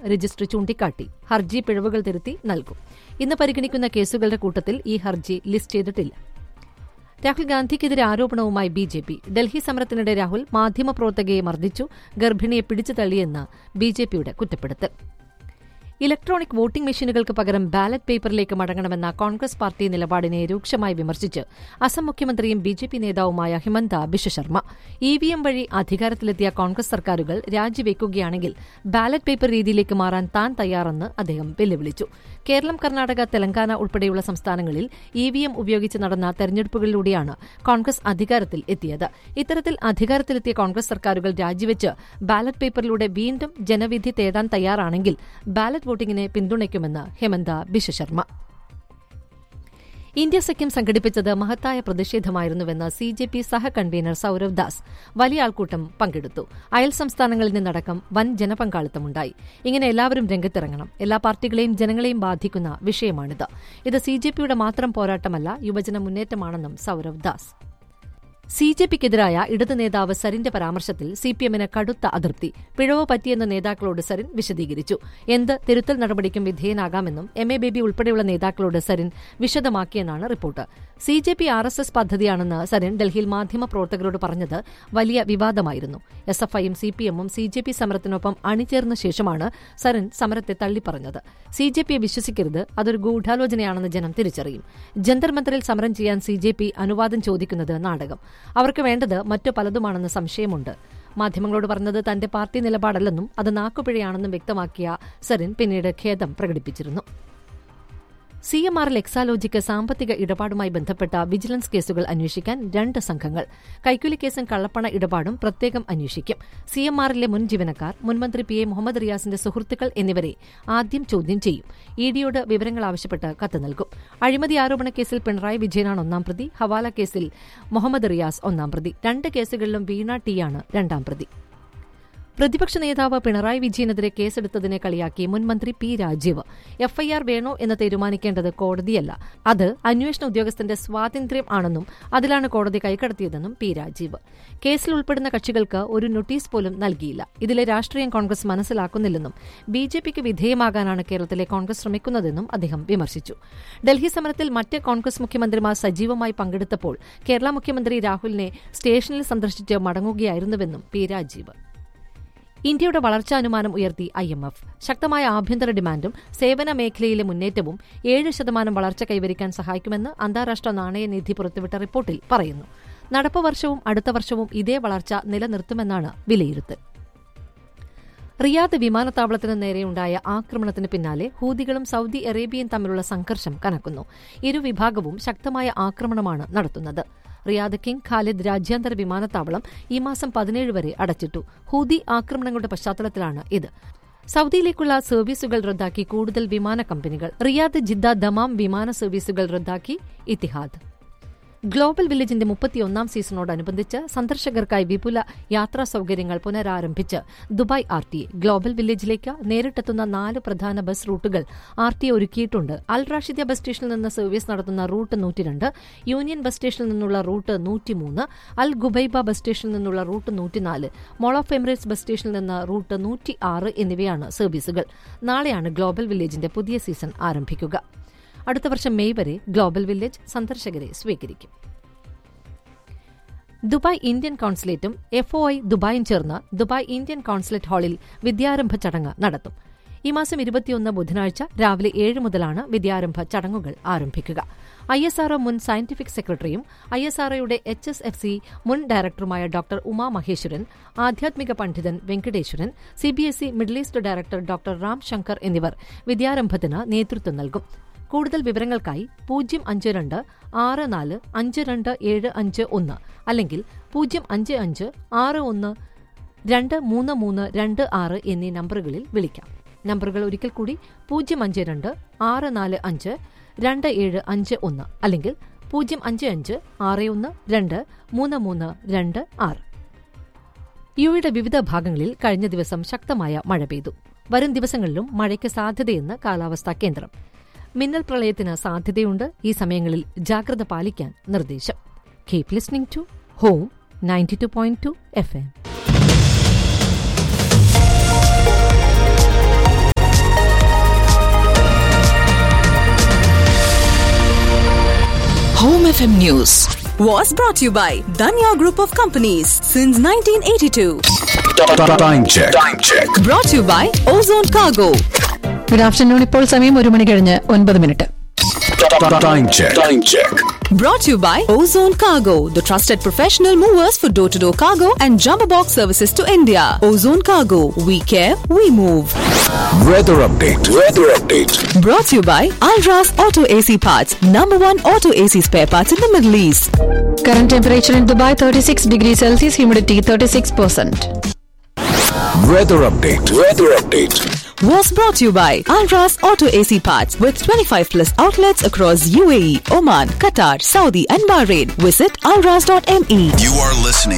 Registry ചൂണ്ടിക്കാട്ടി ഹർജി പിഴവുകൾ തിരുത്തി നൽകും ഇന്ന് പരിഗണിക്കുന്ന കേസുകളുടെ കൂട്ടത്തിൽ ഈ ഹർജി ലിസ്റ്റ് ചെയ്തിട്ടില്ല രാഹുൽ ഗാന്ധിക്കെതിരെ ആരോപണവുമായി ബി ജെ പി ഡൽഹി സമരത്തിനിടെ രാഹുൽ മാധ്യമപ്രവർത്തകയെ മർദ്ദിച്ചു ഗർഭിണിയെ പിടിച്ചു തള്ളിയെന്ന് ബി ജെ പിയുടെ കുറ്റപ്പെടുത്തൽ ഇലക്ട്രോണിക് വോട്ടിംഗ് മെഷീനുകൾക്ക് പകരം ബാലറ്റ് പേപ്പറിലേക്ക് മടങ്ങണമെന്ന കോൺഗ്രസ് പാർട്ടി നിലപാടിനെ രൂക്ഷമായി വിമർശിച്ച് അസം മുഖ്യമന്ത്രിയും ബി ജെ പി നേതാവുമായ Himanta Biswa Sarma E V M വഴി അധികാരത്തിലെത്തിയ കോൺഗ്രസ് സർക്കാരുകൾ രാജിവെക്കുകയാണെങ്കിൽ ബാലറ്റ് പേപ്പർ രീതിയിലേക്ക് മാറാൻ താൻ തയ്യാറെന്ന് അദ്ദേഹം വെല്ലുവിളിച്ചു കേരളം കർണാടക തെലങ്കാന ഉൾപ്പെടെയുള്ള സംസ്ഥാനങ്ങളിൽ ഇ വി എം ഉപയോഗിച്ച് നടന്ന തെരഞ്ഞെടുപ്പുകളിലൂടെയാണ് കോൺഗ്രസ് അധികാരത്തിൽ എത്തിയത് ഇത്തരത്തിൽ അധികാരത്തിലെത്തിയ കോൺഗ്രസ് സർക്കാരുകൾ രാജിവെച്ച് ബാലറ്റ് പേപ്പറിലൂടെ വീണ്ടും ജനവിധി തേടാൻ തയ്യാറാണെങ്കിൽ ബാലറ്റ് വോട്ടിംഗിനെ പിന്തുണയ്ക്കുമെന്ന് ഹെമന്ത ബിശ്വ ശർമ്മ ഇന്ത്യ സഖ്യം സംഘടിപ്പിച്ചത് മഹത്തായ പ്രതിഷേധമായിരുന്നുവെന്ന് സി ജെ പി സഹ കൺവീനർ സൌരവ് ദാസ് വലിയ ആൾക്കൂട്ടം പങ്കെടുത്തു അയൽ സംസ്ഥാനങ്ങളിൽ നിന്നടക്കം വൻ ജനപങ്കാളിത്തമുണ്ടായി ഇങ്ങനെ എല്ലാവരും രംഗത്തിറങ്ങണം എല്ലാ പാർട്ടികളെയും ജനങ്ങളെയും ബാധിക്കുന്ന വിഷയമാണിത് ഇത് സി ജെ പിയുടെ മാത്രം പോരാട്ടമല്ല യുവജന മുന്നേറ്റമാണെന്നും സൌരവ് ദാസ് സി ജെ പിക്കെതിരായ ഇടത് നേതാവ് സരിന്റെ പരാമർശത്തിൽ സി പി എമ്മിന് കടുത്ത അതൃപ്തി പിഴവ് പറ്റിയെന്ന് നേതാക്കളോട് സരിൻ വിശദീകരിച്ചു എന്ത് തിരുത്തൽ നടപടിക്കും വിധേയനാകാമെന്നും എം എ ബേബി ഉൾപ്പെടെയുള്ള നേതാക്കളോട് സരിൻ വിശദമാക്കിയെന്നാണ് report C J P R S S പദ്ധതിയാണെന്ന് സരിൻ ഡൽഹിയിൽ മാധ്യമപ്രവർത്തകരോട് പറഞ്ഞത് വലിയ വിവാദമായിരുന്നു എസ് എഫ് ഐയും സി പി എമ്മും സി ജെ പി സമരത്തിനൊപ്പം അണിചേർന്ന ശേഷമാണ് സരിൻ സമരത്തെ തള്ളിപ്പറഞ്ഞത് സി ജെ പിയെ വിശ്വസിക്കരുത് അതൊരു ഗൂഢാലോചനയാണെന്ന് ജനം തിരിച്ചറിയും ജന്തർ മന്ദറിൽ സമരം ചെയ്യാൻ സി ജെ പി അനുവാദം ചോദിക്കുന്നത് നാടകം അവർക്ക് വേണ്ടത് മറ്റു പലതുമാണെന്ന് സംശയമുണ്ട് മാധ്യമങ്ങളോട് പറഞ്ഞത് തന്റെ പാർട്ടി നിലപാടല്ലെന്നും അത് നാക്കുപിഴയാണെന്നും വ്യക്തമാക്കിയ സരിൻ പിന്നീട് ഖേദം പ്രകടിപ്പിച്ചിരുന്നു സി എം ആറിൽ എക്സാലോജിക്ക് സാമ്പത്തിക ഇടപാടുമായി ബന്ധപ്പെട്ട വിജിലൻസ് കേസുകൾ അന്വേഷിക്കാൻ രണ്ട് സംഘങ്ങൾ കൈക്കൂലി കേസും കള്ളപ്പണ ഇടപാടും പ്രത്യേകം അന്വേഷിക്കും സി എം ആറിലെ മുൻ ജീവനക്കാർ മുൻമന്ത്രി പി എ മുഹമ്മദ് റിയാസിന്റെ സുഹൃത്തുക്കൾ എന്നിവരെ ആദ്യം ചോദ്യം ചെയ്യും ഇ ഡിയോട് വിവരങ്ങൾ ആവശ്യപ്പെട്ട് കത്ത് നൽകും അഴിമതി ആരോപണ കേസിൽ പിണറായി വിജയനാണ് ഒന്നാം പ്രതി ഹവാല കേസിൽ മുഹമ്മദ് റിയാസ് ഒന്നാം പ്രതി രണ്ട് കേസുകളിലും വീണ ടിയാണ് രണ്ടാം പ്രതി പ്രതിപക്ഷ നേതാവ് പിണറായി വിജയനെതിരെ കേസെടുത്തതിനെ കളിയാക്കി മുൻമന്ത്രി പി രാജീവ് എഫ്ഐആർ വേണോ എന്ന് തീരുമാനിക്കേണ്ടത് കോടതിയല്ല അത് അന്വേഷണ ഉദ്യോഗസ്ഥന്റെ സ്വാതന്ത്ര്യം ആണെന്നും അതിലാണ് കോടതി കൈക്കടത്തിയതെന്നും പി രാജീവ് കേസിൽ ഉൾപ്പെടുന്ന കക്ഷികൾക്ക് ഒരു നോട്ടീസ് പോലും നൽകിയില്ല ഇതിലെ രാഷ്ട്രീയം കോൺഗ്രസ് മനസ്സിലാക്കുന്നില്ലെന്നും ബി ജെ പിക്ക് വിധേയമാകാനാണ് കേരളത്തിലെ കോൺഗ്രസ് ശ്രമിക്കുന്നതെന്നും അദ്ദേഹം വിമർശിച്ചു ഡൽഹി സമരത്തിൽ മറ്റ് കോൺഗ്രസ് മുഖ്യമന്ത്രിമാർ സജീവമായി പങ്കെടുത്തപ്പോൾ കേരള മുഖ്യമന്ത്രി രാഹുലിനെ സ്റ്റേഷനിൽ സന്ദർശിച്ച് മടങ്ങുകയായിരുന്നുവെന്നും പി രാജീവ് ഇന്ത്യയുടെ വളർച്ചാ അനുമാനം ഉയർത്തി ഐ എം എഫ് ശക്തമായ ആഭ്യന്തര ഡിമാൻഡും സേവന മേഖലയിലെ മുന്നേറ്റവും ഏഴ് ശതമാനം വളർച്ച കൈവരിക്കാൻ സഹായിക്കുമെന്ന് അന്താരാഷ്ട്ര നാണയനിധി പുറത്തുവിട്ട റിപ്പോർട്ടിൽ പറയുന്നു നടപ്പ് വർഷവും അടുത്ത വർഷവും ഇതേ വളർച്ച നിലനിർത്തുമെന്നാണ് വിലയിരുത്തൽ റിയാദ് വിമാനത്താവളത്തിന് നേരെയുണ്ടായ ആക്രമണത്തിന് പിന്നാലെ ഹൂതികളും സൌദി അറേബ്യയും തമ്മിലുള്ള സംഘർഷം കനക്കുന്നു ഇരുവിഭാഗവും ശക്തമായ ആക്രമണമാണ് നടത്തുന്നത് റിയാദ് കിങ് ഖാലിദ് രാജ്യാന്തര വിമാനത്താവളം ഈ മാസം പതിനേഴ് വരെ അടച്ചിട്ടു ഹൂതി ആക്രമണങ്ങളുടെ പശ്ചാത്തലത്തിലാണ് ഇത് സൌദിയിലേക്കുള്ള സർവീസുകൾ റദ്ദാക്കി കൂടുതൽ വിമാന കമ്പനികൾ റിയാദ് ജിദ്ദ ദമാം വിമാന സർവീസുകൾ റദ്ദാക്കി ഇത്തിഹാദ് ഗ്ലോബൽ വില്ലേജിന്റെ മുപ്പത്തിയൊന്നാം സീസണോടനുബന്ധിച്ച് സന്ദർശകർക്കായി വിപുല യാത്രാ സൌകര്യങ്ങൾ പുനരാരംഭിച്ച് ദുബായ് ആർ ടി ഗ്ലോബൽ വില്ലേജിലേക്ക് നേരിട്ടെത്തുന്ന നാല് പ്രധാന ബസ് റൂട്ടുകൾ ആർ ടി ഒരുക്കിയിട്ടുണ്ട് അൽ റാഷിദ ബസ് സ്റ്റേഷനിൽ നിന്ന് സർവീസ് നടത്തുന്ന റൂട്ട് നൂറ്റിരണ്ട് യൂണിയൻ ബസ് സ്റ്റേഷനിൽ നിന്നുള്ള റൂട്ട് നൂറ്റിമൂന്ന് അൽ ഗുബൈബ ബസ് സ്റ്റേഷനിൽ നിന്നുള്ള റൂട്ട് നൂറ്റിനാല് മോൾ ഓഫ് എമിറേറ്റ്സ് ബസ് സ്റ്റേഷനിൽ നിന്ന് റൂട്ട് നൂറ്റി ആറ് എന്നിവയാണ് സർവീസുകൾ നാളെയാണ് ഗ്ലോബൽ വില്ലേജിന്റെ പുതിയ സീസൺ ആരംഭിക്കുക അടുത്ത വർഷം മെയ് വരെ ഗ്ലോബൽ വില്ലേജ് സന്ദർശകരെ സ്വീകരിക്കും ദുബായ് ഇന്ത്യൻ കോൺസുലേറ്റും എഫ് ഒ ഐ ദുബായും ചേർന്ന് ദുബായ് ഇന്ത്യൻ കോൺസുലേറ്റ് ഹാളിൽ വിദ്യാരംഭ ചടങ്ങ് നടത്തും ഈ മാസം ഇരുപത്തിയൊന്ന് ബുധനാഴ്ച രാവിലെ ഏഴ് മുതലാണ് വിദ്യാരംഭ ചടങ്ങുകൾ ആരംഭിക്കുക ഐ എസ് ആർഒ മുൻ സയന്റിഫിക് സെക്രട്ടറിയും ഐ എസ് ആർഒയുടെ എച്ച് എസ് എഫ് സി മുൻ ഡയറക്ടറുമായ ഡോക്ടർ ഉമാ മഹേശ്വരൻ ആധ്യാത്മിക പണ്ഡിതൻ Venkateswaran C B S E middle east director doctor Ram Shankar എന്നിവർ വിദ്യാരംഭത്തിന് നേതൃത്വം നൽകും കൂടുതൽ വിവരങ്ങൾക്കായി പൂജ്യം അഞ്ച് രണ്ട് ആറ് നാല് അഞ്ച് രണ്ട് ഏഴ് അഞ്ച് ഒന്ന് അല്ലെങ്കിൽ പൂജ്യം അഞ്ച് അഞ്ച് ആറ് ഒന്ന് രണ്ട് മൂന്ന് മൂന്ന് രണ്ട് ആറ് എന്നീ നമ്പറുകളിൽ വിളിക്കാം നമ്പറുകൾ ഒരിക്കൽ കൂടി പൂജ്യം അഞ്ച് രണ്ട് ആറ് നാല് അഞ്ച് രണ്ട് ഏഴ് അഞ്ച് ഒന്ന് അല്ലെങ്കിൽ പൂജ്യം അഞ്ച് അഞ്ച് ആറ് ഒന്ന് രണ്ട് മൂന്ന് മൂന്ന് രണ്ട് ആറ് യുയുടെ വിവിധ ഭാഗങ്ങളിൽ കഴിഞ്ഞ ദിവസം ശക്തമായ മഴ പെയ്തു വരും ദിവസങ്ങളിലും മഴയ്ക്ക് സാധ്യതയെന്ന് കാലാവസ്ഥാ കേന്ദ്രം മിന്നൽ പ്രളയത്തിന് സാധ്യതയുണ്ട് ഈ സമയങ്ങളിൽ ജാഗ്രത പാലിക്കാൻ നിർദ്ദേശം keep listening to home ninety two point two F M FM News. Was brought to you by Danya Group of Companies since 1982. Time check. Time check. Brought to you by Ozone Cargo. Good afternoon ഇപ്പോൾ സമയം ഒരു മണി കഴിഞ്ഞ് ഒൻപത് minute Time check. Time check. Brought to you by Ozone Cargo, the trusted professional movers for door to door cargo and jumbo box services to India. Ozone Cargo, we care, we move. Weather update. Weather update. Brought to you by Alras Auto AC Parts, number one auto AC spare parts in the Middle East. Current temperature in Dubai thirty six degree Celsius humidity thirty six percent Weather update. Weather update. Was brought to you by Alras Auto AC Parts with 25 plus outlets across UAE, Oman, Qatar, Saudi, and Bahrain. Visit alras.me. You are listening